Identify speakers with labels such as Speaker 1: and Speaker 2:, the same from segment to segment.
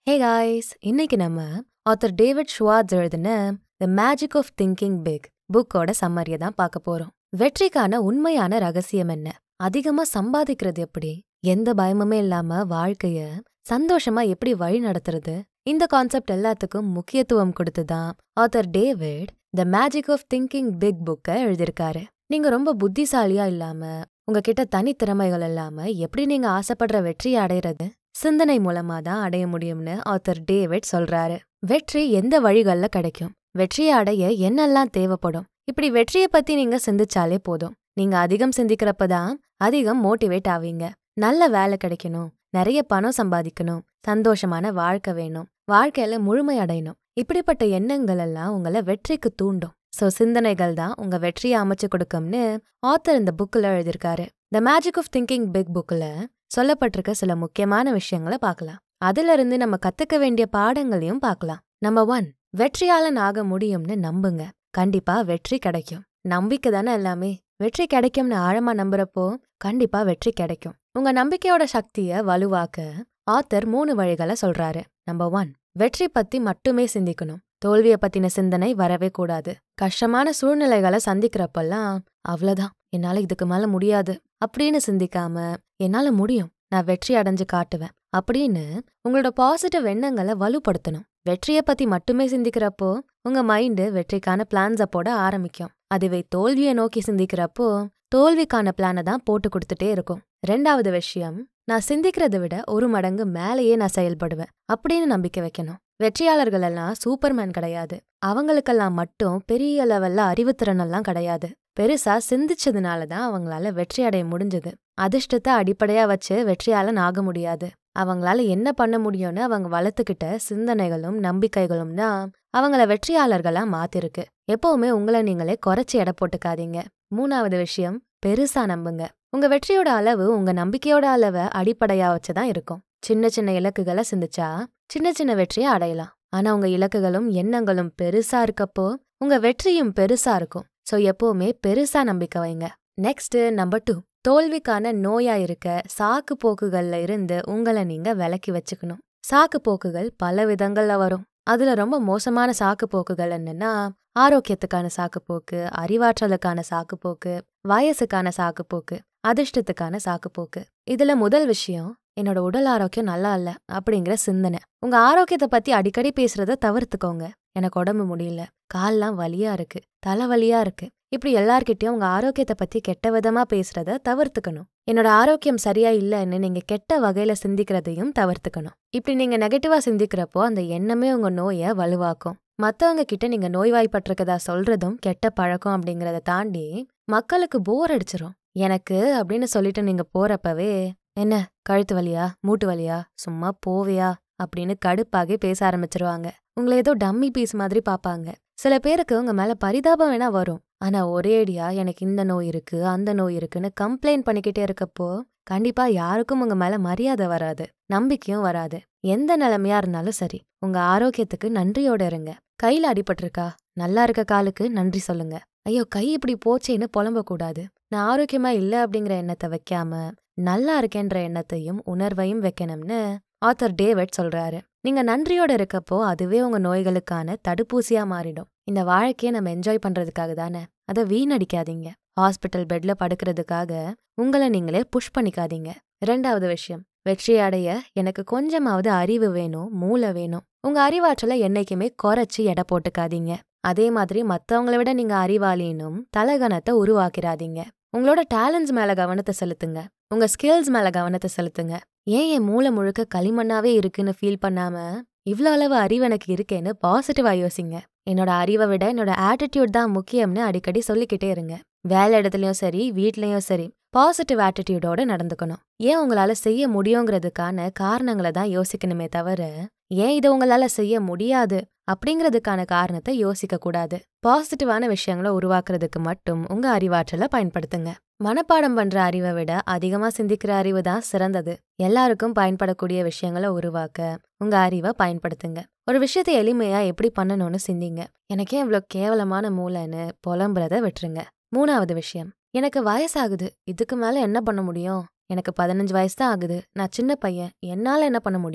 Speaker 1: hey guys இன்னைக்கு நம்ம author David Schwartz எழுதின the magic of thinking big புக்கோட சம்மரியை தான் பார்க்க போறோம் வெற்றிக்கான உண்மையான ரகசியம் என்ன அதிகமா சம்பாதிக்கிறது எப்படி எந்த பயமுமே இல்லாம வாழ்க்கைய சந்தோஷமா எப்படி வழி நடத்துறது இந்த கான்செப்ட் எல்லாத்துக்கும் முக்கியத்துவம் கொடுத்து தான் author David the magic of thinking big புக்கை எழுதியிருக்காரு நீங்க ரொம்ப புத்திசாலியா இல்லாம உங்ககிட்ட தனித்திறமைகள் இல்லாம எப்படி நீங்க ஆசைப்படுற வெற்றியை அடையிறது சிந்தனை மூலமா தான் அடைய முடியும்னு ஆத்தர் டேவிட் சொல்றாரு வெற்றி எந்த வழிகள்ல கிடைக்கும் வெற்றியை அடைய என்னெல்லாம் தேவைப்படும் இப்படி வெற்றியை பத்தி நீங்க சிந்திச்சாலே போதும் நீங்க அதிகம் சிந்திக்கிறப்பதான் அதிகம் மோட்டிவேட் ஆவீங்க நல்ல வேலை கிடைக்கணும் நிறைய பணம் சம்பாதிக்கணும் சந்தோஷமான வாழ்க்கை வேணும் வாழ்க்கையில முழுமை அடையணும் இப்படிப்பட்ட எண்ணங்கள் எல்லாம் உங்களை வெற்றிக்கு தூண்டும் சோ சிந்தனைகள் தான் உங்க வெற்றியை அமைச்சு கொடுக்கும்னு ஆத்தர் இந்த புக்ல எழுதியிருக்காரு the magic of thinking big புக்ல சொல்லப்பட்டிருக்க சில முக்கியமான விஷயங்களை பார்க்கலாம் அதுல இருந்து நம்ம கத்துக்க வேண்டிய பாடங்களையும் பார்க்கலாம் நம்பர் ஒன் வெற்றியாளன் ஆக முடியும்னு நம்புங்க கண்டிப்பா வெற்றி கிடைக்கும் நம்பிக்கை தானே எல்லாமே வெற்றி கிடைக்கும்னு ஆழமா நம்புறப்போ கண்டிப்பா வெற்றி கிடைக்கும் உங்க நம்பிக்கையோட சக்திய வலுவாக்க ஆத்தர் மூணு வழிகளை சொல்றாரு நம்பர் ஒன் வெற்றி பத்தி மட்டுமே சிந்திக்கணும் தோல்விய பத்தின சிந்தனை வரவே கூடாது கஷ்டமான சூழ்நிலைகளை சந்திக்கிறப்பெல்லாம் அவ்வளவுதான் என்னால இதுக்கு மேல முடியாது அப்படின்னு சிந்திக்காம என்னால முடியும் நான் வெற்றி அடைஞ்சு காட்டுவேன் அப்படின்னு உங்களோட பாசிட்டிவ் எண்ணங்களை வலுப்படுத்தணும் வெற்றிய பத்தி மட்டுமே சிந்திக்கிறப்போ உங்க மைண்டு வெற்றிக்கான பிளான்ஸ போட ஆரம்பிக்கும் அதுவே தோல்வியை நோக்கி சிந்திக்கிறப்போ தோல்விக்கான பிளானை தான் போட்டு கொடுத்துட்டே இருக்கும் ரெண்டாவது விஷயம் நான் சிந்திக்கிறத விட ஒரு மடங்கு மேலேயே நான் செயல்படுவேன் அப்படின்னு நம்பிக்கை வைக்கணும் வெற்றியாளர்கள் எல்லாம் சூப்பர்மேன் கிடையாது அவங்களுக்கெல்லாம் மட்டும் பெரிய லெவல்ல அறிவுத்திறன் எல்லாம் கிடையாது பெருசா சிந்திச்சதுனால தான் அவங்களால வெற்றி அடைய முடிஞ்சது அதிர்ஷ்டத்தை அடிப்படையா வச்சு வெற்றியாளன் ஆக முடியாது அவங்களால என்ன பண்ண முடியும்னு அவங்க வளர்த்துக்கிட்ட சிந்தனைகளும் நம்பிக்கைகளும் தான் அவங்கள வெற்றியாளர்களா மாத்திருக்கு எப்பவுமே உங்களை நீங்களே குறைச்சி எடை போட்டுக்காதீங்க மூணாவது விஷயம் பெருசா நம்புங்க உங்க வெற்றியோட அளவு உங்க நம்பிக்கையோட அளவை அடிப்படையா வச்சுதான் இருக்கும் சின்ன சின்ன இலக்குகளை சிந்திச்சா சின்ன சின்ன வெற்றியை அடையலாம் ஆனா உங்க இலக்குகளும் எண்ணங்களும் பெருசா இருக்கப்போ உங்க வெற்றியும் பெருசா இருக்கும் சோ எப்பவுமே பெருசா நம்பிக்கை வைங்க நெக்ஸ்ட் நம்பர் டூ தோல்விக்கான நோயா இருக்க சாக்கு போக்குகள்ல இருந்து உங்களை நீங்க விலக்கி வச்சுக்கணும் சாக்கு போக்குகள் பல விதங்கள்ல வரும் அதுல ரொம்ப மோசமான சாக்கு போக்குகள் என்னன்னா ஆரோக்கியத்துக்கான சாக்குப்போக்கு அறிவாற்றலுக்கான சாக்குப்போக்கு வயசுக்கான சாக்குப்போக்கு அதிர்ஷ்டத்துக்கான சாக்குப்போக்கு இதுல முதல் விஷயம் என்னோட உடல் ஆரோக்கியம் நல்லா இல்ல அப்படிங்கிற சிந்தனை உங்க ஆரோக்கியத்தை பத்தி அடிக்கடி பேசுறத தவிர்த்துக்கோங்க எனக்கு உடம்பு முடியல கால்லாம் வலியா இருக்கு தலைவலியா இருக்கு இப்படி எல்லார்கிட்டயும் உங்க ஆரோக்கியத்தை பத்தி கெட்ட விதமா பேசுறத தவிர்த்துக்கணும் என்னோட ஆரோக்கியம் சரியா இல்லைன்னு நீங்க கெட்ட வகையில சிந்திக்கிறதையும் தவிர்த்துக்கணும் இப்படி நீங்க நெகட்டிவா சிந்திக்கிறப்போ அந்த எண்ணமே உங்க நோயை வலுவாக்கும் மத்தவங்க கிட்ட நீங்க நோய்வாய்ப்பட்டிருக்கதா சொல்றதும் கெட்ட பழக்கம் அப்படிங்கறத தாண்டி மக்களுக்கு போர் அடிச்சிரும் எனக்கு அப்படின்னு சொல்லிட்டு நீங்க போறப்பவே என்ன கழுத்து வலியா மூட்டு வலியா சும்மா போவியா அப்படின்னு கடுப்பாகி பேச ஆரம்பிச்சிருவாங்க உங்களை ஏதோ டம்மி பீஸ் மாதிரி பாப்பாங்க சில பேருக்கு உங்க மேல பரிதாபம் வேணா வரும் ஆனா ஒரேடியா எனக்கு இந்த நோய் இருக்கு அந்த நோய் இருக்குன்னு கம்ப்ளைண்ட் பண்ணிக்கிட்டே இருக்கப்போ கண்டிப்பா யாருக்கும் உங்க மேல மரியாதை வராது நம்பிக்கையும் வராது எந்த நிலைமையா இருந்தாலும் சரி உங்க ஆரோக்கியத்துக்கு நன்றியோட இருங்க கையில அடிபட்டிருக்கா நல்லா இருக்க காலுக்கு நன்றி சொல்லுங்க ஐயோ கை இப்படி போச்சேன்னு புலம்ப கூடாது நான் ஆரோக்கியமா இல்ல அப்படிங்கிற எண்ணத்தை வைக்காம நல்லா இருக்கேன்ற எண்ணத்தையும் உணர்வையும் வைக்கணும்னு ஆத்தர் டேவிட் சொல்றாரு நீங்க நன்றியோட இருக்கப்போ அதுவே உங்க நோய்களுக்கான தடுப்பூசியா மாறிடும் இந்த வாழ்க்கையை நம்ம என்ஜாய் பண்றதுக்காக தானே அதை வீணடிக்காதீங்க ஹாஸ்பிட்டல் பெட்ல படுக்கிறதுக்காக உங்களை நீங்களே புஷ் பண்ணிக்காதீங்க ரெண்டாவது விஷயம் வெற்றி அடைய எனக்கு கொஞ்சமாவது அறிவு வேணும் மூளை வேணும் உங்க அறிவாற்றலை என்னைக்குமே குறைச்சி எடை போட்டுக்காதீங்க அதே மாதிரி மத்தவங்கள விட நீங்க அறிவாளினும் தலகணத்தை உருவாக்கிறாதீங்க உங்களோட டேலண்ட்ஸ் மேல கவனத்தை செலுத்துங்க உங்க ஸ்கில்ஸ் மேல கவனத்தை செலுத்துங்க ஏன் என் மூளை முழுக்க களிமண்ணாவே இருக்குன்னு ஃபீல் பண்ணாம இவ்ளோ அளவு அறிவு எனக்கு இருக்கேன்னு பாசிட்டிவா யோசிங்க என்னோட அறிவை விட என்னோட ஆட்டிடியூட் தான் முக்கியம்னு அடிக்கடி சொல்லிக்கிட்டே இருங்க வேலை இடத்துலயும் சரி வீட்லயும் சரி பாசிட்டிவ் ஆட்டிடியூடோட நடந்துக்கணும் ஏன் உங்களால செய்ய முடியுங்கிறதுக்கான காரணங்களை தான் யோசிக்கணுமே தவிர ஏன் இதை உங்களால செய்ய முடியாது அப்படிங்கிறதுக்கான காரணத்தை யோசிக்க கூடாது பாசிட்டிவான விஷயங்களை உருவாக்குறதுக்கு மட்டும் உங்க அறிவாற்றலை பயன்படுத்துங்க மனப்பாடம் பண்ற அறிவை விட அதிகமா சிந்திக்கிற அறிவு தான் சிறந்தது எல்லாருக்கும் பயன்படக்கூடிய விஷயங்களை உருவாக்க உங்க அறிவை பயன்படுத்துங்க ஒரு விஷயத்தை எளிமையா எப்படி பண்ணணும்னு சிந்திங்க எனக்கே இவ்வளோ கேவலமான மூளைன்னு புலம்புறத விட்டுருங்க மூணாவது விஷயம் எனக்கு வயசாகுது இதுக்கு மேல என்ன பண்ண முடியும் எனக்கு பதினஞ்சு வயசு தான் ஆகுது நான் சின்ன பையன் என்னால என்ன பண்ண முடியும்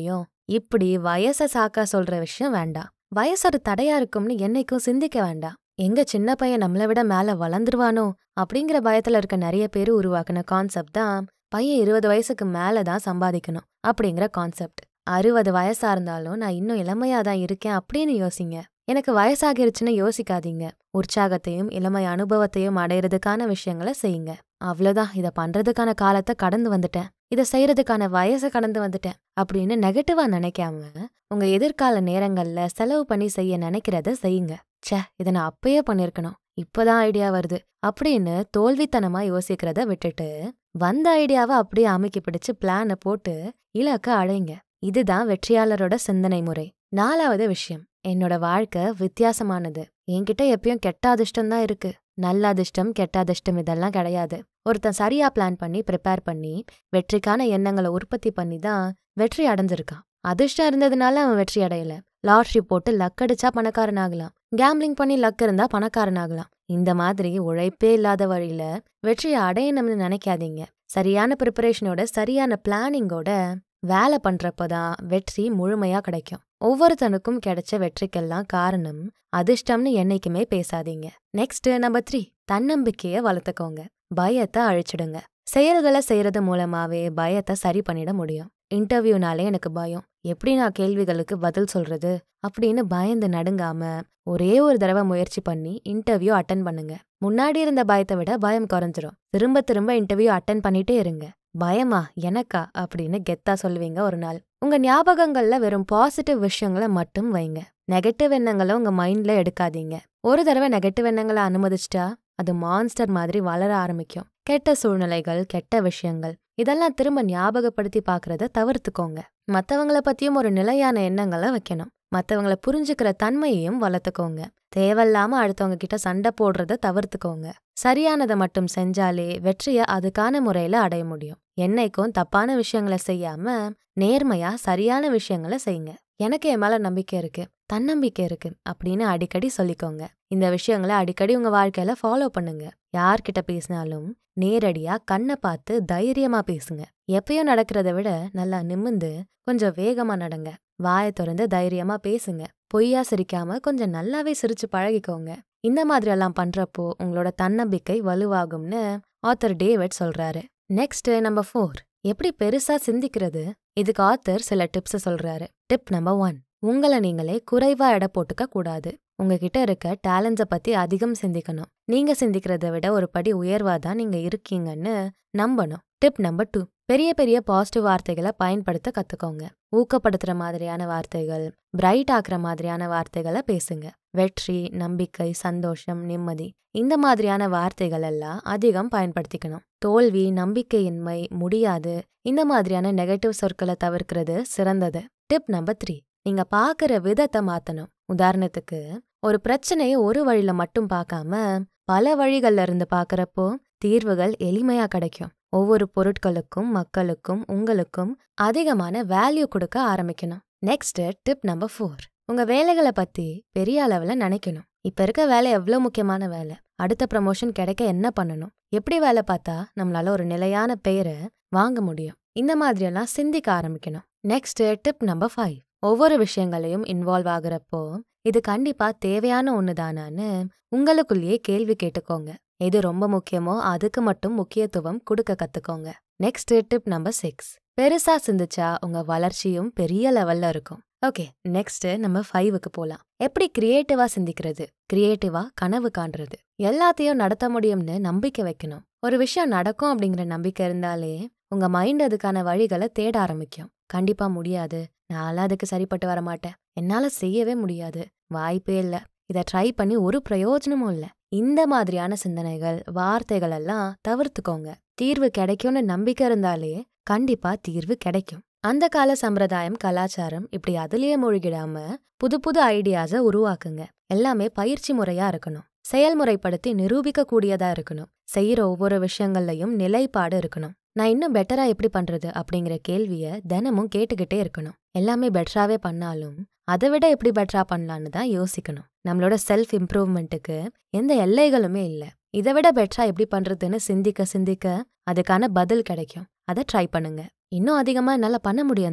Speaker 1: இப்படி வயச சாக்கா சொல்ற விஷயம் வேண்டாம் வயசு ஒரு தடையா இருக்கும்னு என்னைக்கும் சிந்திக்க வேண்டாம் எங்க சின்ன பையன் நம்மளை விட மேல வளர்ந்துருவானோ அப்படிங்கிற பயத்துல இருக்க நிறைய பேர் உருவாக்குன கான்செப்ட் தான் பையன் இருபது வயசுக்கு மேல தான் சம்பாதிக்கணும் அப்படிங்கிற கான்செப்ட் அறுபது வயசா இருந்தாலும் நான் இன்னும் இளமையா தான் இருக்கேன் அப்படின்னு யோசிங்க எனக்கு வயசாகிருச்சுன்னு யோசிக்காதீங்க உற்சாகத்தையும் இளமை அனுபவத்தையும் அடையிறதுக்கான விஷயங்களை செய்யுங்க அவ்வளவுதான் இதை பண்றதுக்கான காலத்தை கடந்து வந்துட்டேன் இதை செய்யறதுக்கான வயசை கடந்து வந்துட்டேன் அப்படின்னு நெகட்டிவா நினைக்காம உங்க எதிர்கால நேரங்கள்ல செலவு பண்ணி செய்ய நினைக்கிறத செய்யுங்க ச்சே இதை நான் அப்பயே பண்ணிருக்கணும் இப்பதான் ஐடியா வருது அப்படின்னு தோல்வித்தனமா யோசிக்கிறத விட்டுட்டு வந்த ஐடியாவை அப்படியே அமுக்கி பிடிச்சு பிளானை போட்டு இலக்க அழைங்க இதுதான் வெற்றியாளரோட சிந்தனை முறை நாலாவது விஷயம் என்னோட வாழ்க்கை வித்தியாசமானது என்கிட்ட எப்பயும் கெட்ட அதிர்ஷ்டம் தான் இருக்கு நல்ல அதிர்ஷ்டம் கெட்ட அதிர்ஷ்டம் இதெல்லாம் கிடையாது ஒருத்தன் சரியா பிளான் பண்ணி ப்ரிப்பேர் பண்ணி வெற்றிக்கான எண்ணங்களை உற்பத்தி பண்ணி தான் வெற்றி அடைஞ்சிருக்கான் அதிர்ஷ்டம் இருந்ததுனால அவன் வெற்றி அடையல லாட்ரி போட்டு லக் அடிச்சா பணக்காரன் ஆகலாம் கேம்லிங் பண்ணி லக் இருந்தா பணக்காரன் ஆகலாம் இந்த மாதிரி உழைப்பே இல்லாத வழியில வெற்றியை அடையணும்னு நினைக்காதீங்க சரியான ப்ரிப்பரேஷனோட சரியான பிளானிங்கோட வேலை பண்றப்பதான் வெற்றி முழுமையா கிடைக்கும் ஒவ்வொருத்தனுக்கும் கிடைச்ச வெற்றிக்கெல்லாம் காரணம் அதிர்ஷ்டம்னு என்னைக்குமே பேசாதீங்க நெக்ஸ்ட் நம்பர் த்ரீ தன்னம்பிக்கைய வளர்த்துக்கோங்க பயத்தை அழிச்சிடுங்க செயல்களை செய்யறது மூலமாவே பயத்தை சரி பண்ணிட முடியும் இன்டர்வியூனாலே எனக்கு பயம் எப்படி நான் கேள்விகளுக்கு பதில் சொல்றது அப்படின்னு பயந்து நடுங்காம ஒரே ஒரு தடவை முயற்சி பண்ணி இன்டர்வியூ அட்டன் பண்ணுங்க முன்னாடி இருந்த பயத்தை விட பயம் குறைஞ்சிரும் திரும்ப திரும்ப இன்டர்வியூ அட்டன் பண்ணிட்டே இருங்க பயமா எனக்கா அப்படின்னு கெத்தா சொல்லுவீங்க ஒரு நாள் உங்க ஞாபகங்கள்ல வெறும் பாசிட்டிவ் விஷயங்களை மட்டும் வைங்க நெகட்டிவ் எண்ணங்களை உங்க மைண்ட்ல எடுக்காதீங்க ஒரு தடவை நெகட்டிவ் எண்ணங்களை அனுமதிச்சிட்டா அது மான்ஸ்டர் மாதிரி வளர ஆரம்பிக்கும் கெட்ட சூழ்நிலைகள் கெட்ட விஷயங்கள் இதெல்லாம் திரும்ப ஞாபகப்படுத்தி பாக்குறத தவிர்த்துக்கோங்க மத்தவங்கள பத்தியும் ஒரு நிலையான எண்ணங்களை வைக்கணும் மத்தவங்கள புரிஞ்சுக்கிற தன்மையையும் வளர்த்துக்கோங்க தேவையில்லாம அடுத்தவங்க கிட்ட சண்டை போடுறத தவிர்த்துக்கோங்க சரியானதை மட்டும் செஞ்சாலே வெற்றிய அதுக்கான முறையில அடைய முடியும் என்னைக்கும் தப்பான விஷயங்களை செய்யாம நேர்மையா சரியான விஷயங்களை செய்யுங்க எனக்கு என் மேல நம்பிக்கை இருக்கு தன்னம்பிக்கை இருக்கு அப்படின்னு அடிக்கடி சொல்லிக்கோங்க இந்த விஷயங்களை அடிக்கடி உங்க வாழ்க்கையில ஃபாலோ பண்ணுங்க யார்கிட்ட பேசினாலும் நேரடியா கண்ணை பார்த்து தைரியமா பேசுங்க எப்பயும் நடக்கிறத விட நல்லா நிமிந்து கொஞ்சம் வேகமா நடங்க வாயை திறந்து தைரியமா பேசுங்க பொய்யா சிரிக்காம கொஞ்சம் நல்லாவே சிரிச்சு பழகிக்கோங்க இந்த மாதிரி எல்லாம் பண்றப்போ உங்களோட தன்னம்பிக்கை வலுவாகும்னு ஆத்தர் டேவிட் சொல்றாரு நெக்ஸ்ட் நம்பர் ஃபோர் எப்படி பெருசா சிந்திக்கிறது இதுக்கு ஆத்தர் சில டிப்ஸ் சொல்றாரு டிப் நம்பர் ஒன் உங்களை நீங்களே குறைவா எடை போட்டுக்க கூடாது உங்ககிட்ட இருக்க டேலண்ட்ஸை பத்தி அதிகம் சிந்திக்கணும் நீங்க சிந்திக்கிறத விட ஒரு படி உயர்வா தான் நீங்க இருக்கீங்கன்னு நம்பணும் டிப் நம்பர் டூ பெரிய பெரிய பாசிட்டிவ் வார்த்தைகளை பயன்படுத்த கத்துக்கோங்க ஊக்கப்படுத்துற மாதிரியான வார்த்தைகள் பிரைட் ஆக்குற மாதிரியான வார்த்தைகளை பேசுங்க வெற்றி நம்பிக்கை சந்தோஷம் நிம்மதி இந்த மாதிரியான வார்த்தைகள் எல்லாம் அதிகம் பயன்படுத்திக்கணும் தோல்வி நம்பிக்கையின்மை முடியாது இந்த மாதிரியான நெகட்டிவ் சொற்களை தவிர்க்கிறது சிறந்தது டிப் நம்பர் த்ரீ நீங்க பாக்குற விதத்தை மாத்தணும் உதாரணத்துக்கு ஒரு பிரச்சனையை ஒரு வழியில மட்டும் பார்க்காம பல வழிகள்ல இருந்து பாக்குறப்போ தீர்வுகள் எளிமையா கிடைக்கும் ஒவ்வொரு பொருட்களுக்கும் மக்களுக்கும் உங்களுக்கும் அதிகமான வேல்யூ கொடுக்க ஆரம்பிக்கணும் நெக்ஸ்ட் டிப் நம்பர் ஃபோர் உங்க வேலைகளை பத்தி பெரிய அளவுல நினைக்கணும் இப்ப இருக்க வேலை எவ்வளவு முக்கியமான வேலை அடுத்த ப்ரமோஷன் கிடைக்க என்ன பண்ணணும் எப்படி வேலை பார்த்தா நம்மளால ஒரு நிலையான பெயரை வாங்க முடியும் இந்த மாதிரியெல்லாம் சிந்திக்க ஆரம்பிக்கணும் நெக்ஸ்ட் டிப் நம்பர் ஃபைவ் ஒவ்வொரு விஷயங்களையும் இன்வால்வ் ஆகுறப்போ இது கண்டிப்பா தேவையான ஒண்ணுதானான்னு உங்களுக்குள்ளேயே கேள்வி கேட்டுக்கோங்க எது ரொம்ப முக்கியமோ அதுக்கு மட்டும் முக்கியத்துவம் கொடுக்க கத்துக்கோங்க நெக்ஸ்ட் டிப் நம்பர் சிக்ஸ் பெருசா சிந்திச்சா உங்க வளர்ச்சியும் பெரிய லெவல்ல இருக்கும் ஓகே நெக்ஸ்ட் நம்ம ஃபைவுக்கு போலாம் எப்படி கிரியேட்டிவா சிந்திக்கிறது கிரியேட்டிவா கனவு காண்றது எல்லாத்தையும் நடத்த முடியும்னு நம்பிக்கை வைக்கணும் ஒரு விஷயம் நடக்கும் அப்படிங்கிற நம்பிக்கை இருந்தாலே உங்க மைண்ட் அதுக்கான வழிகளை தேட ஆரம்பிக்கும் கண்டிப்பா முடியாது நான்லாம் அதுக்கு சரிப்பட்டு வர மாட்டேன் என்னால செய்யவே முடியாது வாய்ப்பே இல்ல இதை ட்ரை பண்ணி ஒரு பிரயோஜனமும் இல்ல இந்த மாதிரியான சிந்தனைகள் வார்த்தைகள் எல்லாம் தவிர்த்துக்கோங்க தீர்வு கிடைக்கும்னு நம்பிக்கை இருந்தாலே கண்டிப்பா தீர்வு கிடைக்கும் அந்த கால சம்பிரதாயம் கலாச்சாரம் இப்படி அதுலயே மூழ்கிடாம புது புது ஐடியாஸ உருவாக்குங்க எல்லாமே பயிற்சி முறையா இருக்கணும் செயல்முறைப்படுத்தி நிரூபிக்க கூடியதா இருக்கணும் செய்யற ஒவ்வொரு விஷயங்கள்லயும் நிலைப்பாடு இருக்கணும் நான் இன்னும் பெட்டரா எப்படி பண்றது அப்படிங்கிற கேள்விய தினமும் கேட்டுக்கிட்டே இருக்கணும் எல்லாமே பெட்டராவே பண்ணாலும் அதை விட எப்படி பெட்டரா பண்ணலான்னு தான் யோசிக்கணும் நம்மளோட செல்ஃப் இம்ப்ரூவ்மெண்ட்டுக்கு எந்த எல்லைகளுமே இல்ல இதை விட பெட்டரா எப்படி பண்றதுன்னு சிந்திக்க சிந்திக்க அதுக்கான பதில் கிடைக்கும் அதை ட்ரை பண்ணுங்க இன்னும் அதிகமா என்னால பண்ண முடியும் தானே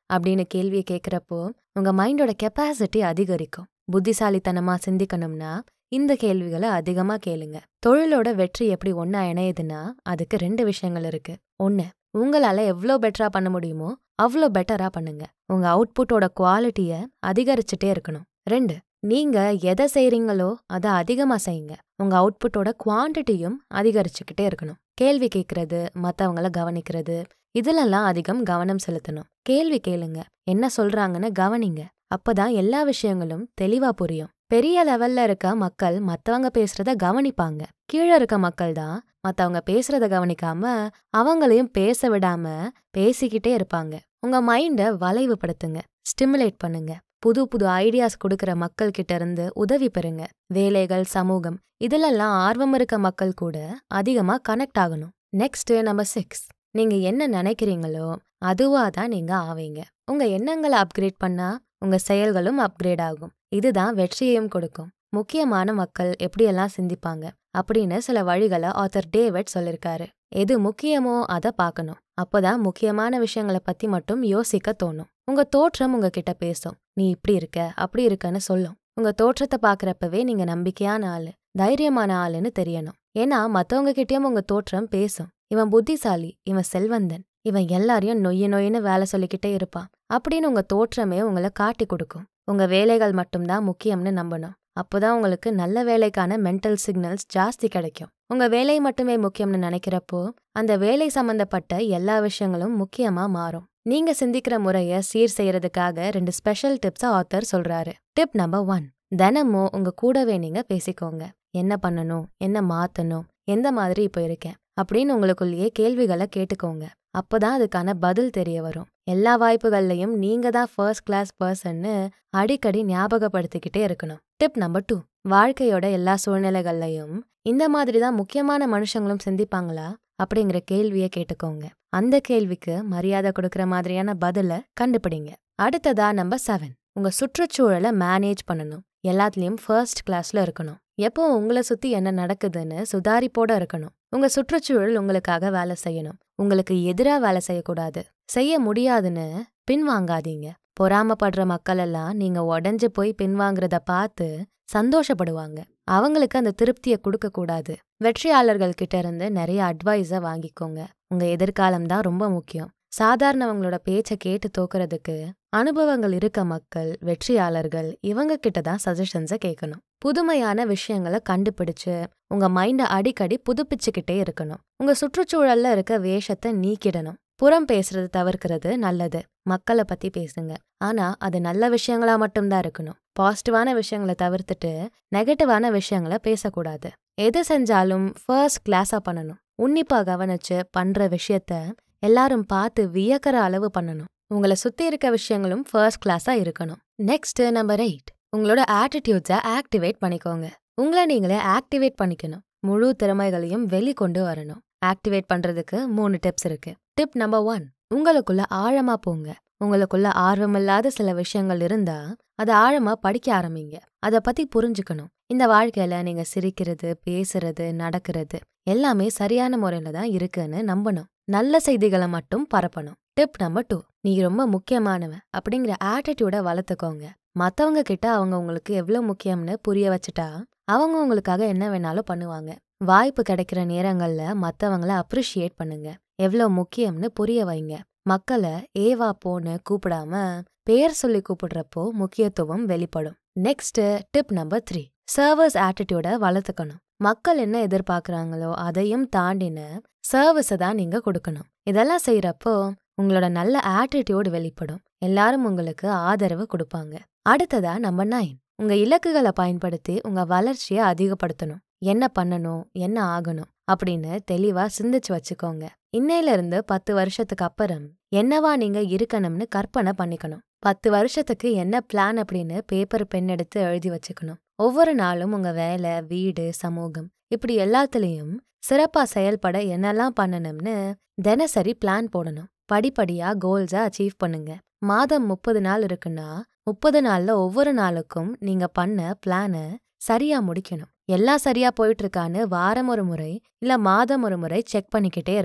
Speaker 1: அப்படின்னு கேள்வியை கேட்குறப்போ உங்க மைண்டோட கெப்பாசிட்டி அதிகரிக்கும் புத்திசாலித்தனமா சிந்திக்கணும்னா இந்த கேள்விகளை அதிகமா கேளுங்க தொழிலோட வெற்றி எப்படி ஒண்ணா இணையுதுன்னா அதுக்கு ரெண்டு விஷயங்கள் இருக்கு ஒண்ணு உங்களால எவ்வளோ பெட்டரா பண்ண முடியுமோ அவ்வளோ பெட்டரா பண்ணுங்க உங்க அவுட்புட்டோட குவாலிட்டிய அதிகரிச்சுட்டே இருக்கணும் ரெண்டு நீங்க எதை செய்றீங்களோ அதை அதிகமா செய்யுங்க உங்க அவுட்புட்டோட குவான்டிட்டியும் அதிகரிச்சுக்கிட்டே இருக்கணும் கேள்வி கேட்கறது மத்தவங்கள கவனிக்கிறது இதுலெல்லாம் அதிகம் கவனம் செலுத்தணும் கேள்வி கேளுங்க என்ன சொல்றாங்கன்னு கவனிங்க அப்பதான் எல்லா விஷயங்களும் தெளிவா புரியும் பெரிய லெவல்ல இருக்க மக்கள் மத்தவங்க பேசுறத கவனிப்பாங்க கீழே இருக்க மக்கள் தான் மத்தவங்க பேசுறத கவனிக்காம அவங்களையும் பேச விடாம பேசிக்கிட்டே இருப்பாங்க உங்க மைண்ட வளைவுபடுத்துங்க ஸ்டிமுலேட் பண்ணுங்க புது புது ஐடியாஸ் கொடுக்கற மக்கள் கிட்ட இருந்து உதவி பெறுங்க வேலைகள் சமூகம் இதுலெல்லாம் ஆர்வம் இருக்க மக்கள் கூட அதிகமா கனெக்ட் ஆகணும் நெக்ஸ்ட் நம்பர் சிக்ஸ் நீங்க என்ன நினைக்கிறீங்களோ அதுவா தான் நீங்க ஆவீங்க உங்க எண்ணங்களை அப்கிரேட் பண்ணா உங்க செயல்களும் அப்கிரேட் ஆகும் இதுதான் வெற்றியையும் கொடுக்கும் முக்கியமான மக்கள் எப்படியெல்லாம் சிந்திப்பாங்க அப்படின்னு சில வழிகளை ஆத்தர் டேவிட் சொல்லிருக்காரு எது முக்கியமோ அதை பார்க்கணும் அப்போதான் முக்கியமான விஷயங்களை பத்தி மட்டும் யோசிக்க தோணும் உங்க தோற்றம் உங்ககிட்ட பேசும் நீ இப்படி இருக்க அப்படி இருக்கன்னு சொல்லும் உங்க தோற்றத்தை பாக்குறப்பவே நீங்க நம்பிக்கையான ஆளு தைரியமான ஆளுன்னு தெரியணும் ஏன்னா மத்தவங்க கிட்டயும் உங்க தோற்றம் பேசும் இவன் புத்திசாலி இவன் செல்வந்தன் இவன் எல்லாரையும் நொய்ய நொய்யன்னு வேலை சொல்லிக்கிட்டே இருப்பான் அப்படின்னு உங்க தோற்றமே உங்களை காட்டி கொடுக்கும் உங்க வேலைகள் மட்டும்தான் முக்கியம்னு நம்பணும் அப்போதான் உங்களுக்கு நல்ல வேலைக்கான மென்டல் சிக்னல்ஸ் ஜாஸ்தி கிடைக்கும் உங்க வேலை மட்டுமே முக்கியம்னு நினைக்கிறப்போ அந்த வேலை சம்பந்தப்பட்ட எல்லா விஷயங்களும் முக்கியமா மாறும் நீங்க சிந்திக்கிற முறைய சீர் செய்யறதுக்காக ரெண்டு ஸ்பெஷல் டிப்ஸை ஆத்தர் சொல்றாரு டிப் நம்பர் ஒன் தினமும் உங்க கூடவே நீங்க பேசிக்கோங்க என்ன பண்ணணும் என்ன மாத்தணும் எந்த மாதிரி இப்போ இருக்கேன் அப்படின்னு உங்களுக்குள்ளேயே கேள்விகளை கேட்டுக்கோங்க அப்போதான் அதுக்கான பதில் தெரிய வரும் எல்லா வாய்ப்புகள்லையும் நீங்க தான் ஃபர்ஸ்ட் கிளாஸ் பர்சன்னு அடிக்கடி ஞாபகப்படுத்திக்கிட்டே இருக்கணும் டிப் நம்பர் டூ வாழ்க்கையோட எல்லா சூழ்நிலைகள்லையும் இந்த மாதிரி தான் முக்கியமான மனுஷங்களும் சிந்திப்பாங்களா அப்படிங்கிற கேள்வியை கேட்டுக்கோங்க அந்த கேள்விக்கு மரியாதை கொடுக்கற மாதிரியான பதில கண்டுபிடிங்க அடுத்ததா நம்பர் செவன் உங்க சுற்றுச்சூழலை மேனேஜ் பண்ணணும் எல்லாத்துலயும் ஃபர்ஸ்ட் கிளாஸ்ல இருக்கணும் எப்போ உங்களை சுத்தி என்ன நடக்குதுன்னு சுதாரிப்போட இருக்கணும் உங்க சுற்றுச்சூழல் உங்களுக்காக வேலை செய்யணும் உங்களுக்கு எதிரா வேலை செய்யக்கூடாது செய்ய முடியாதுன்னு பின்வாங்காதீங்க பொறாமப்படுற மக்கள் எல்லாம் நீங்க உடஞ்சு போய் பின்வாங்குறத பார்த்து சந்தோஷப்படுவாங்க அவங்களுக்கு அந்த திருப்தியை கொடுக்க கூடாது வெற்றியாளர்கள் கிட்ட இருந்து நிறைய அட்வைஸை வாங்கிக்கோங்க உங்க எதிர்காலம் தான் ரொம்ப முக்கியம் சாதாரணவங்களோட பேச்சை கேட்டு தோக்குறதுக்கு அனுபவங்கள் இருக்க மக்கள் வெற்றியாளர்கள் இவங்க கிட்ட தான் சஜஷன்ஸை கேட்கணும் புதுமையான விஷயங்களை கண்டுபிடிச்சு உங்க மைண்டை அடிக்கடி புதுப்பிச்சுக்கிட்டே இருக்கணும் உங்க சுற்றுச்சூழல்ல இருக்க வேஷத்தை நீக்கிடணும் புறம் பேசுறது தவிர்க்கிறது நல்லது மக்களை பத்தி பேசுங்க ஆனா அது நல்ல விஷயங்களா மட்டும்தான் இருக்கணும் பாசிட்டிவான விஷயங்களை தவிர்த்துட்டு நெகட்டிவான விஷயங்களை பேசக்கூடாது எது செஞ்சாலும் ஃபர்ஸ்ட் கிளாஸா பண்ணணும் உன்னிப்பா கவனிச்சு பண்ற விஷயத்த எல்லாரும் பார்த்து வியக்கிற அளவு பண்ணணும் உங்களை சுத்தி இருக்க விஷயங்களும் ஃபர்ஸ்ட் கிளாஸா இருக்கணும் நெக்ஸ்ட் நம்பர் எயிட் உங்களோட ஆட்டிடியூட்ஸை ஆக்டிவேட் பண்ணிக்கோங்க உங்களை நீங்களே ஆக்டிவேட் பண்ணிக்கணும் முழு திறமைகளையும் வெளிக்கொண்டு வரணும் ஆக்டிவேட் பண்றதுக்கு மூணு டிப்ஸ் இருக்கு டிப் நம்பர் ஒன் உங்களுக்குள்ள ஆழமா போங்க உங்களுக்குள்ள ஆர்வமில்லாத சில விஷயங்கள் இருந்தா அதை ஆழமா படிக்க ஆரம்பிங்க அதை பத்தி புரிஞ்சுக்கணும் இந்த வாழ்க்கையில நீங்க சிரிக்கிறது பேசுறது நடக்கிறது எல்லாமே சரியான முறையில தான் இருக்குன்னு நம்பணும் நல்ல செய்திகளை மட்டும் பரப்பணும் டிப் நம்பர் டூ நீ ரொம்ப முக்கியமானவன் அப்படிங்கிற ஆட்டிடியூட வளர்த்துக்கோங்க மத்தவங்க கிட்ட அவங்க உங்களுக்கு எவ்வளவு முக்கியம்னு புரிய வச்சுட்டா அவங்க உங்களுக்காக என்ன வேணாலும் பண்ணுவாங்க வாய்ப்பு கிடைக்கிற நேரங்கள்ல மத்தவங்கள அப்ரிஷியேட் பண்ணுங்க எவ்வளவு முக்கியம்னு புரிய வைங்க மக்களை ஏவா போன்னு கூப்பிடாம பேர் சொல்லி கூப்பிடுறப்போ முக்கியத்துவம் வெளிப்படும் நெக்ஸ்ட் டிப் நம்பர் த்ரீ சர்வஸ் ஆட்டிடியூட வளர்த்துக்கணும் மக்கள் என்ன எதிர்பார்க்கறாங்களோ அதையும் தாண்டின சர்வீஸை தான் நீங்க கொடுக்கணும் இதெல்லாம் செய்யறப்போ உங்களோட நல்ல ஆட்டிடியூட் வெளிப்படும் எல்லாரும் உங்களுக்கு ஆதரவு கொடுப்பாங்க அடுத்ததா நம்பர் நைன் உங்க இலக்குகளை பயன்படுத்தி உங்க வளர்ச்சியை அதிகப்படுத்தணும் என்ன பண்ணணும் என்ன ஆகணும் அப்படின்னு தெளிவா சிந்திச்சு வச்சுக்கோங்க இன்னையில இருந்து பத்து வருஷத்துக்கு அப்புறம் என்னவா நீங்க இருக்கணும்னு கற்பனை பண்ணிக்கணும் பத்து வருஷத்துக்கு என்ன பிளான் அப்படின்னு பேப்பர் பென் எடுத்து எழுதி வச்சுக்கணும் ஒவ்வொரு நாளும் உங்க வேலை வீடு சமூகம் இப்படி எல்லாத்துலயும் சிறப்பா செயல்பட என்னெல்லாம் பண்ணணும்னு தினசரி பிளான் போடணும் படிப்படியா கோல்ஸை அச்சீவ் பண்ணுங்க மாதம் முப்பது நாள் இருக்குன்னா முப்பது நாள்ல ஒவ்வொரு நாளுக்கும் நீங்க பண்ண பிளான சரியா முடிக்கணும் எல்லாம் சரியா போயிட்டு இருக்கான்னு வாரம் ஒரு முறை இல்ல மாதம் ஒரு முறை செக் பண்ணிக்கிட்டே இருக்கணும்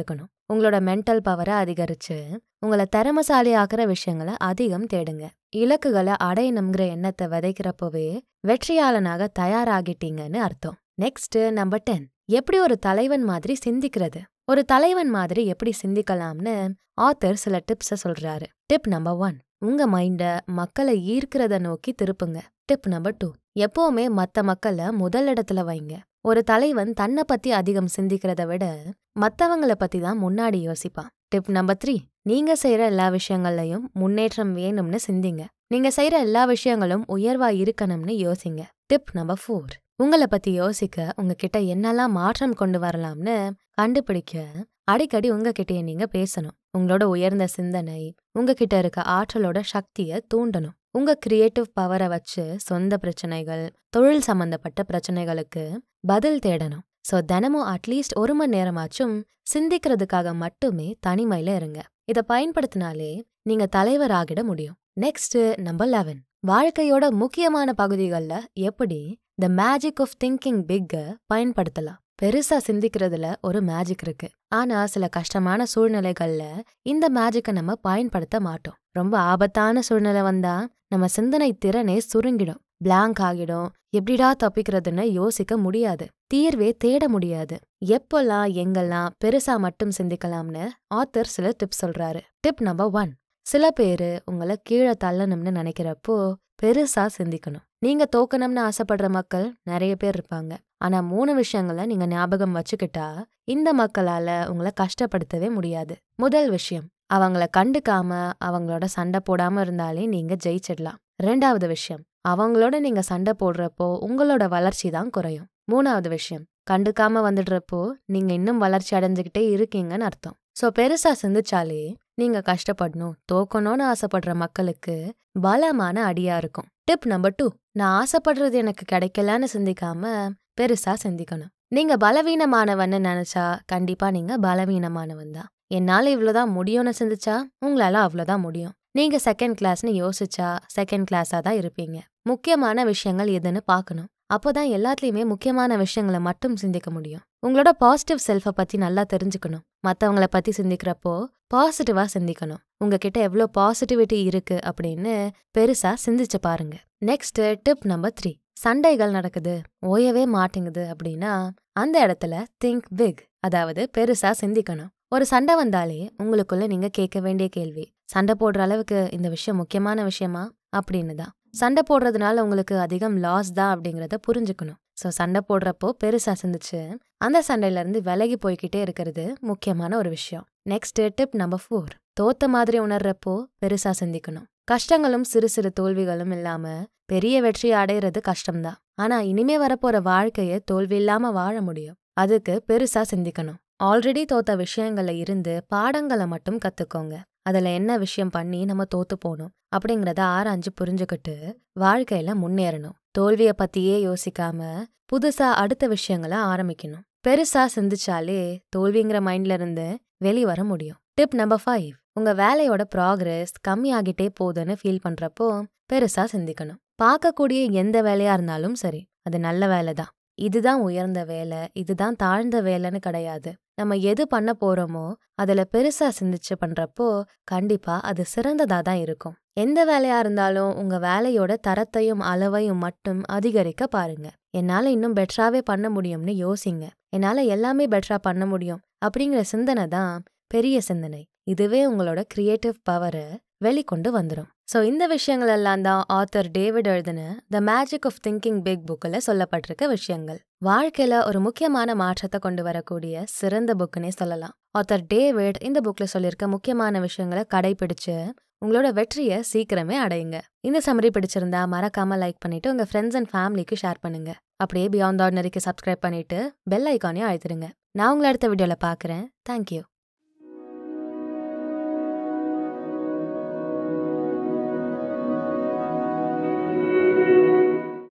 Speaker 1: உங்களோட மென்டல் பவரை அதிகரிச்சு உங்களை திறமசாலி ஆக்குற விஷயங்களை அதிகம் தேடுங்க இலக்குகளை அடையணுங்கிற எண்ணத்தை விதைக்கிறப்பவே வெற்றியாளனாக தயாராகிட்டீங்கன்னு அர்த்தம் நெக்ஸ்ட் நம்பர் டென் எப்படி ஒரு தலைவன் மாதிரி சிந்திக்கிறது ஒரு தலைவன் மாதிரி எப்படி சிந்திக்கலாம்னு ஆத்தர் சில டிப்ஸ சொல்றாரு டிப் நம்பர் ஒன் உங்க மைண்ட மக்களை ஈர்க்கிறத நோக்கி திருப்புங்க டிப் நம்பர் டூ எப்பவுமே மத்த மக்களை முதல் இடத்துல வைங்க ஒரு தலைவன் தன்னை பத்தி அதிகம் சிந்திக்கிறத விட மத்தவங்கள பத்தி தான் முன்னாடி யோசிப்பான் டிப் நம்பர் த்ரீ நீங்க செய்யற எல்லா விஷயங்கள்லயும் முன்னேற்றம் வேணும்னு சிந்திங்க நீங்க செய்யற எல்லா விஷயங்களும் உயர்வா இருக்கணும்னு யோசிங்க டிப் நம்பர் ஃபோர் உங்களை பத்தி யோசிக்க உங்ககிட்ட என்னெல்லாம் மாற்றம் கொண்டு வரலாம்னு கண்டுபிடிக்க அடிக்கடி உங்ககிட்டயே நீங்க பேசணும் உங்களோட உயர்ந்த சிந்தனை உங்ககிட்ட இருக்க ஆற்றலோட சக்தியை தூண்டணும் உங்க கிரியேட்டிவ் பவரை வச்சு சொந்த பிரச்சனைகள் தொழில் சம்பந்தப்பட்ட பிரச்சனைகளுக்கு பதில் தேடணும் ஸோ தினமும் அட்லீஸ்ட் ஒரு மணி நேரமாச்சும் சிந்திக்கிறதுக்காக மட்டுமே தனிமையில இருங்க இதை பயன்படுத்தினாலே நீங்க தலைவராகிட முடியும் நெக்ஸ்ட் நம்பர் லெவன் வாழ்க்கையோட முக்கியமான பகுதிகளில் எப்படி த மேஜிக் ஆஃப் திங்கிங் பிக்க பயன்படுத்தலாம் பெருசா சிந்திக்கிறதுல ஒரு மேஜிக் இருக்கு ஆனா சில கஷ்டமான சூழ்நிலைகள்ல இந்த மேஜிக்கை நம்ம பயன்படுத்த மாட்டோம் ரொம்ப ஆபத்தான சூழ்நிலை வந்தா நம்ம சிந்தனை திறனே சுருங்கிடும் பிளாங்க் ஆகிடும் எப்படிடா தப்பிக்கிறதுன்னு யோசிக்க முடியாது தீர்வே தேட முடியாது எப்பெல்லாம் எங்கெல்லாம் பெருசா மட்டும் சிந்திக்கலாம்னு ஆத்தர் சில டிப்ஸ் சொல்றாரு டிப் நம்பர் ஒன் சில பேரு உங்களை கீழே தள்ளணும்னு நினைக்கிறப்போ பெருசா சிந்திக்கணும் நீங்க தோக்கணும்னு ஆசைப்படுற மக்கள் நிறைய பேர் இருப்பாங்க ஆனா மூணு விஷயங்களை நீங்க ஞாபகம் வச்சுக்கிட்டா இந்த மக்களால உங்களை கஷ்டப்படுத்தவே முடியாது முதல் விஷயம் அவங்கள கண்டுக்காம அவங்களோட சண்டை போடாம இருந்தாலே நீங்க ஜெயிச்சிடலாம் ரெண்டாவது விஷயம் அவங்களோட நீங்க சண்டை போடுறப்போ உங்களோட வளர்ச்சி தான் குறையும் மூணாவது விஷயம் கண்டுக்காம வந்துடுறப்போ நீங்க இன்னும் வளர்ச்சி அடைஞ்சுக்கிட்டே இருக்கீங்கன்னு அர்த்தம் சோ பெருசா சிந்திச்சாலே நீங்க கஷ்டப்படணும் தோக்கணும்னு ஆசைப்படுற மக்களுக்கு பலமான அடியா இருக்கும் டிப் நம்பர் டூ நான் ஆசைப்படுறது எனக்கு கிடைக்கலன்னு சிந்திக்காம பெருசா சிந்திக்கணும் நீங்க பலவீனமானவன்னு நினைச்சா கண்டிப்பா நீங்க பலவீனமானவன் தான் என்னால இவ்வளவுதான் முடியும்னு சிந்திச்சா உங்களால அவ்வளவுதான் முடியும் நீங்க செகண்ட் கிளாஸ்னு யோசிச்சா செகண்ட் கிளாஸா தான் இருப்பீங்க முக்கியமான விஷயங்கள் எதுன்னு பார்க்கணும் அப்போதான் எல்லாத்துலயுமே முக்கியமான விஷயங்களை மட்டும் சிந்திக்க முடியும் உங்களோட பாசிட்டிவ் செல்ஃபை பத்தி நல்லா தெரிஞ்சுக்கணும் மத்தவங்கள பத்தி சிந்திக்கிறப்போ பாசிட்டிவா சிந்திக்கணும் உங்ககிட்ட எவ்வளோ பாசிட்டிவிட்டி இருக்கு அப்படின்னு பெருசா சிந்திச்சு பாருங்க நெக்ஸ்ட் டிப் நம்பர் த்ரீ சண்டைகள் நடக்குது ஓயவே மாட்டேங்குது அப்படின்னா அந்த இடத்துல திங்க் பிக் அதாவது பெருசா சிந்திக்கணும் ஒரு சண்டை வந்தாலே உங்களுக்குள்ள நீங்க கேட்க வேண்டிய கேள்வி சண்டை போடுற அளவுக்கு இந்த விஷயம் முக்கியமான விஷயமா அப்படின்னு தான் சண்டை போடுறதுனால உங்களுக்கு அதிகம் லாஸ் தான் அப்படிங்கிறத புரிஞ்சுக்கணும் ஸோ சண்டை போடுறப்போ பெருசா சிந்திச்சு அந்த சண்டையில இருந்து விலகி போய்கிட்டே இருக்கிறது முக்கியமான ஒரு விஷயம் நெக்ஸ்ட் டிப் நம்பர் ஃபோர் தோத்த மாதிரி உணர்றப்போ பெருசா சிந்திக்கணும் கஷ்டங்களும் சிறு சிறு தோல்விகளும் இல்லாம பெரிய வெற்றி அடையிறது கஷ்டம்தான் ஆனா இனிமே வரப்போற வாழ்க்கைய தோல்வி இல்லாம வாழ முடியும் அதுக்கு பெருசா சிந்திக்கணும் ஆல்ரெடி தோத்த விஷயங்கள்ல இருந்து பாடங்களை மட்டும் கத்துக்கோங்க அதுல என்ன விஷயம் பண்ணி நம்ம தோத்து போகணும் அப்படிங்கறத ஆராய்ஞ்சு புரிஞ்சுக்கிட்டு வாழ்க்கையில முன்னேறணும் தோல்விய பத்தியே யோசிக்காம புதுசா அடுத்த விஷயங்களை ஆரம்பிக்கணும் பெருசா சிந்திச்சாலே தோல்விங்கிற மைண்ட்ல இருந்து வெளிவர முடியும் டிப் நம்பர் ஃபைவ் உங்க வேலையோட ப்ராக்ரஸ் கம்மியாகிட்டே போகுதுன்னு ஃபீல் பண்றப்போ பெருசா சிந்திக்கணும் பார்க்கக்கூடிய எந்த வேலையா இருந்தாலும் சரி அது நல்ல வேலை தான் இதுதான் உயர்ந்த வேலை இதுதான் தாழ்ந்த வேலைன்னு கிடையாது நம்ம எது பண்ண போறோமோ அதுல பெருசா சிந்திச்சு பண்றப்போ கண்டிப்பா அது சிறந்ததா தான் இருக்கும் எந்த வேலையா இருந்தாலும் உங்க வேலையோட தரத்தையும் அளவையும் மட்டும் அதிகரிக்க பாருங்க என்னால இன்னும் பெட்டராவே பண்ண முடியும்னு யோசிங்க என்னால எல்லாமே பெட்டரா பண்ண முடியும் அப்படிங்கிற சிந்தனை தான் பெரிய சிந்தனை இதுவே உங்களோட கிரியேட்டிவ் பவரை வெளிக்கொண்டு வந்துடும் ஸோ இந்த விஷயங்கள் எல்லாம் தான் ஆத்தர் டேவிட் எழுதின the magic of thinking big புக்கில் சொல்லப்பட்டிருக்க விஷயங்கள் வாழ்க்கையில ஒரு முக்கியமான மாற்றத்தை கொண்டு வரக்கூடிய சிறந்த புக்குன்னே சொல்லலாம் ஆத்தர் டேவிட் இந்த புக்ல சொல்லியிருக்க முக்கியமான விஷயங்களை கடைபிடிச்சு உங்களோட வெற்றியை சீக்கிரமே அடையுங்க இந்த சம்மரி பிடிச்சிருந்தா மறக்காம லைக் பண்ணிட்டு உங்க ஃப்ரெண்ட்ஸ் அண்ட் ஃபேமிலிக்கு ஷேர் பண்ணுங்க அப்படியே பியாண்ட் ஆர்டினரிக்கு சப்ஸ்கிரைப் பண்ணிட்டு பெல் ஐக்கானையும் அழுத்திடுங்க நான் உங்களை அடுத்த வீடியோல பாக்குறேன் தேங்க்யூ